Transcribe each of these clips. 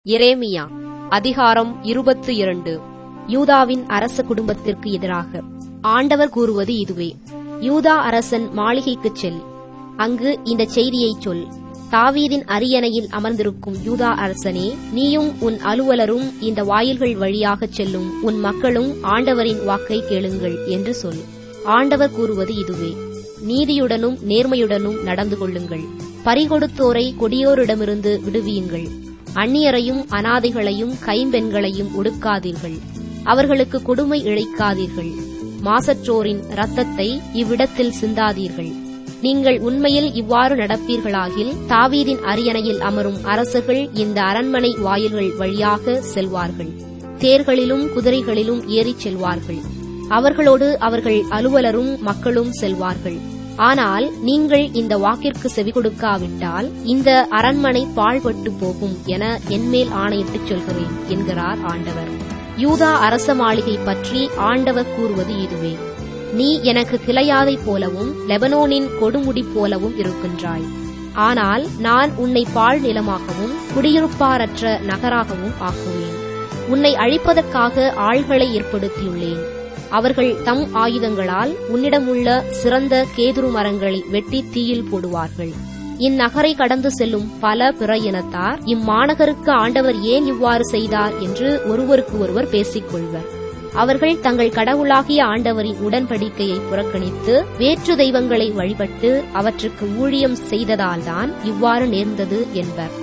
எரேமியா அதிகாரம் இருபத்து இரண்டு யூதாவின் அரச குடும்பத்திற்கு எதிராக ஆண்டவர் கூறுவது இதுவே யூதா அரசன் மாளிகைக்குச் செல் அங்கு இந்த செய்தியைச் சொல் தாவீதின் அரியணையில் அமர்ந்திருக்கும் யூதா அரசனே நீயும் உன் அலுவலரும் இந்த வாயில்கள் வழியாகச் செல்லும் உன் மக்களும் ஆண்டவரின் வாக்கை கேளுங்கள் என்று சொல் ஆண்டவர் கூறுவது இதுவே நீதியுடனும் நேர்மையுடனும் நடந்து கொள்ளுங்கள் பறிகொடுத்தோரை கொடியோரிடமிருந்து விடுவியுங்கள் அந்நியரையும் அனாதைகளையும் கைம்பெண்களையும் ஒடுக்காதீர்கள் அவர்களுக்கு கொடுமை இழைக்காதீர்கள் மாசற்றோரின் இரத்தத்தை இவ்விடத்தில் சிந்தாதீர்கள் நீங்கள் உண்மையில் இவ்வாறு நடப்பீர்களாகில் தாவீதின் அரியணையில் அமரும் அரசர்கள் இந்த அரண்மனை வாயில்கள் வழியாக செல்வார்கள் தேர்களிலும் குதிரைகளிலும் ஏறிச் செல்வார்கள் அவர்களோடு அவர்கள் அலுவலரும் மக்களும் செல்வார்கள் ஆனால் நீங்கள் இந்த வாக்கிற்கு செவி கொடுக்காவிட்டால் இந்த அரண்மனை பாழ்பட்டு போகும் என என்மேல் ஆணையிட்டுச் சொல்கிறேன் என்கிறார் ஆண்டவர் யூதா அரச மாளிகை பற்றி ஆண்டவர் கூறுவது இதுவே நீ எனக்கு கிளையாதை போலவும் லெபனோனின் கொடுமுடி போலவும் இருக்கின்றாய் ஆனால் நான் உன்னை பாழ் நிலமாகவும் குடியிருப்பாரற்ற நகராகவும் ஆக்குவேன் உன்னை அழிப்பதற்காக ஆள்களை ஏற்படுத்தியுள்ளேன் அவர்கள் தம் ஆயுதங்களால் உன்னிடமுள்ள சிறந்த கேதுரு மரங்களை வெட்டி தீயில் போடுவார்கள் இந்நகரை கடந்து செல்லும் பல பிற இனத்தார் இம்மாநகருக்கு ஆண்டவர் ஏன் இவ்வாறு செய்தார் என்று ஒருவருக்கு ஒருவர் பேசிக் கொள்வர் அவர்கள் தங்கள் கடவுளாகிய ஆண்டவரின் உடன்படிக்கையை புறக்கணித்து வேற்று தெய்வங்களை வழிபட்டு அவற்றுக்கு ஊழியம் செய்ததால்தான் இவ்வாறு நேர்ந்தது என்பர்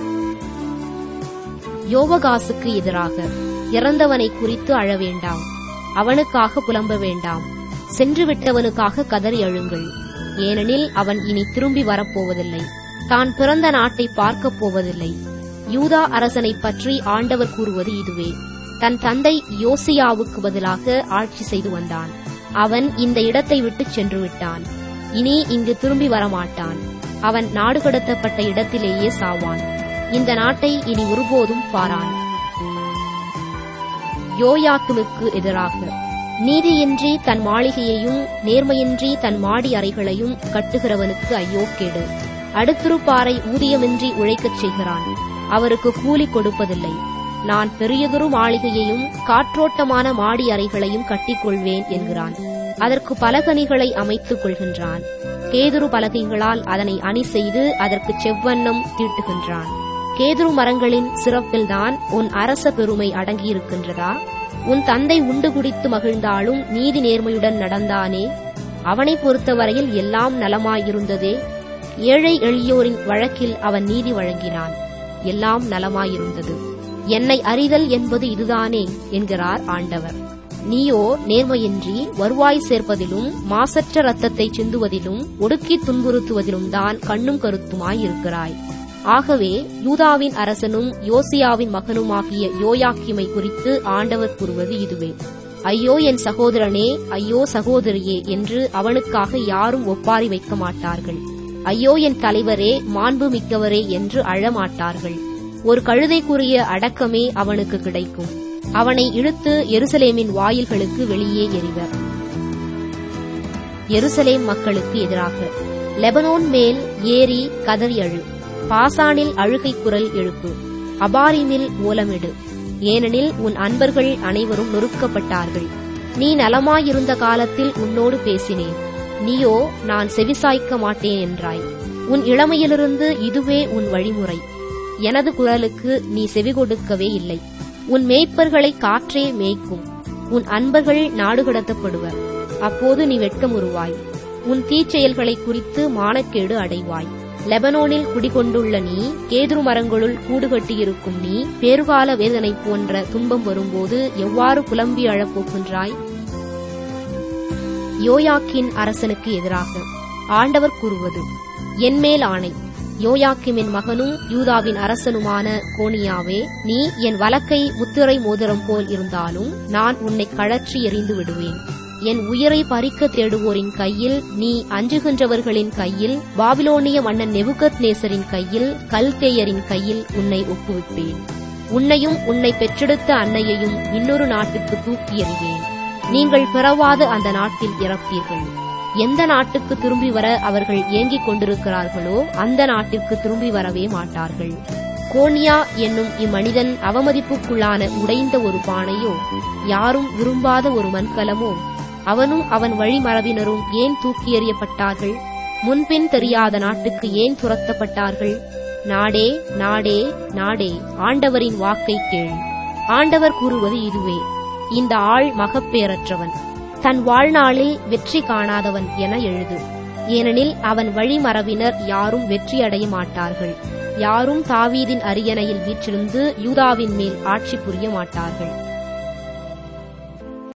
யோவகாசுக்கு எதிராக இறந்தவனை குறித்து அழ வேண்டாம் அவனுக்காக புலம்ப வேண்டாம் சென்று விட்டவனுக்காக கதறி அழுங்கள் ஏனெனில் அவன் இனி திரும்பி வரப்போவதில்லை தான் பிறந்த நாட்டை பார்க்கப் போவதில்லை யூதா அரசனைப் பற்றி ஆண்டவர் கூறுவது இதுவே தன் தந்தை யோசியாவுக்கு பதிலாக ஆட்சி செய்து வந்தான் அவன் இந்த இடத்தை விட்டு சென்று விட்டான் இனி இங்கு திரும்பி வரமாட்டான் அவன் நாடு கடத்தப்பட்ட இடத்திலேயே சாவான் இந்த நாட்டை இனி ஒருபோதும் பாரான் யோயாக்குமுக்கு எதிராக நீதியின்றி தன் மாளிகையையும் நேர்மையின்றி தன் மாடி அறைகளையும் கட்டுகிறவனுக்கு ஐயோ கேடு அடுத்திருப்பாரை ஊதியமின்றி உழைக்கச் செய்கிறான் அவருக்கு கூலி கொடுப்பதில்லை நான் பெரியதொரு மாளிகையையும் காற்றோட்டமான மாடி அறைகளையும் கட்டிக்கொள்வேன் என்கிறான் அதற்கு பலகணிகளை அமைத்துக் கொள்கின்றான் கேதுரு பலகைகளால் அதனை அணி செய்து அதற்கு செவ்வண்ணம் தீட்டுகின்றான் கேதுரு மரங்களின் சிறப்பில்தான் உன் அரச பெருமை அடங்கியிருக்கின்றதா உன் தந்தை உண்டு குடித்து மகிழ்ந்தாலும் நீதி நேர்மையுடன் நடந்தானே அவனை பொறுத்தவரையில் எல்லாம் நலமாயிருந்ததே ஏழை எளியோரின் வழக்கில் அவன் நீதி வழங்கினான் எல்லாம் நலமாயிருந்தது என்னை அறிதல் என்பது இதுதானே என்கிறார் ஆண்டவர் நீயோ நேர்மையின்றி வருவாய் சேர்ப்பதிலும் மாசற்ற ரத்தத்தை சிந்துவதிலும் ஒடுக்கி துன்புறுத்துவதிலும் தான் கண்ணும் கருத்துமாயிருக்கிறாய் ஆகவே யூதாவின் அரசனும் யோசியாவின் மகனுமாகிய யோயாக்கிமை குறித்து ஆண்டவர் கூறுவது இதுவே ஐயோ என் சகோதரனே ஐயோ சகோதரியே என்று அவனுக்காக யாரும் ஒப்பாரி வைக்க மாட்டார்கள் ஐயோ என் தலைவரே மாண்பு மிக்கவரே என்று அழமாட்டார்கள் ஒரு கழுதைக்குரிய அடக்கமே அவனுக்கு கிடைக்கும் அவனை இழுத்து எருசலேமின் வாயில்களுக்கு வெளியே எறிவர் எருசலேம் மக்களுக்கு எதிராக லெபனோன் மேல் ஏறி கதறி அழு பாசானில் அழுகை குரல் எழுப்பு அபாரிமில் ஓலமிடு ஏனெனில் உன் அன்பர்கள் அனைவரும் நொறுக்கப்பட்டார்கள் நீ நலமாயிருந்த காலத்தில் உன்னோடு பேசினேன் நீயோ நான் செவிசாய்க்க மாட்டேன் என்றாய் உன் இளமையிலிருந்து இதுவே உன் வழிமுறை எனது குரலுக்கு நீ செவி கொடுக்கவே இல்லை உன் மேய்ப்பர்களை காற்றே மேய்க்கும் உன் அன்பர்கள் நாடு கடத்தப்படுவர் அப்போது நீ வெட்கமுறுவாய் உன் தீச்செயல்களை குறித்து மானக்கேடு அடைவாய் லெபனோனில் குடிகொண்டுள்ள நீ கேதுரு மரங்களுள் கூடு கட்டியிருக்கும் நீ பேறுகால வேதனை போன்ற துன்பம் வரும்போது எவ்வாறு புலம்பி அழப்போகின்றாய் யோயாக்கின் அரசனுக்கு எதிராக ஆண்டவர் கூறுவது என்மேல் ஆணை யோயாக்கிமின் மகனும் யூதாவின் அரசனுமான கோனியாவே நீ என் வழக்கை முத்திரை மோதிரம் போல் இருந்தாலும் நான் உன்னை கழற்றி எறிந்து விடுவேன் என் உயிரை பறிக்க தேடுவோரின் கையில் நீ அஞ்சுகின்றவர்களின் கையில் பாபிலோனிய மன்னன் நெபுகத் நேசரின் கையில் கல்தேயரின் கையில் உன்னை ஒப்புவிப்பேன் உன்னையும் உன்னை பெற்றெடுத்த அன்னையையும் இன்னொரு நாட்டுக்கு தூக்கி எறிவேன் நீங்கள் பிறவாத அந்த நாட்டில் இறப்பீர்கள் எந்த நாட்டுக்கு திரும்பி வர அவர்கள் ஏங்கிக் கொண்டிருக்கிறார்களோ அந்த நாட்டிற்கு திரும்பி வரவே மாட்டார்கள் கோனியா என்னும் இம்மனிதன் அவமதிப்புக்குள்ளான உடைந்த ஒரு பானையோ யாரும் விரும்பாத ஒரு மண்கலமோ அவனும் அவன் வழிமரபினரும் ஏன் தூக்கி எறியப்பட்டார்கள் முன்பின் தெரியாத நாட்டுக்கு ஏன் துரத்தப்பட்டார்கள் நாடே நாடே நாடே ஆண்டவரின் வாக்கை கேள் ஆண்டவர் கூறுவது இதுவே இந்த ஆள் மகப்பேறற்றவன் தன் வாழ்நாளில் வெற்றி காணாதவன் என எழுது ஏனெனில் அவன் வழிமரபினர் யாரும் வெற்றியடைய மாட்டார்கள் யாரும் தாவீதின் அரியணையில் வீற்றிருந்து யூதாவின் மேல் ஆட்சி புரிய மாட்டார்கள்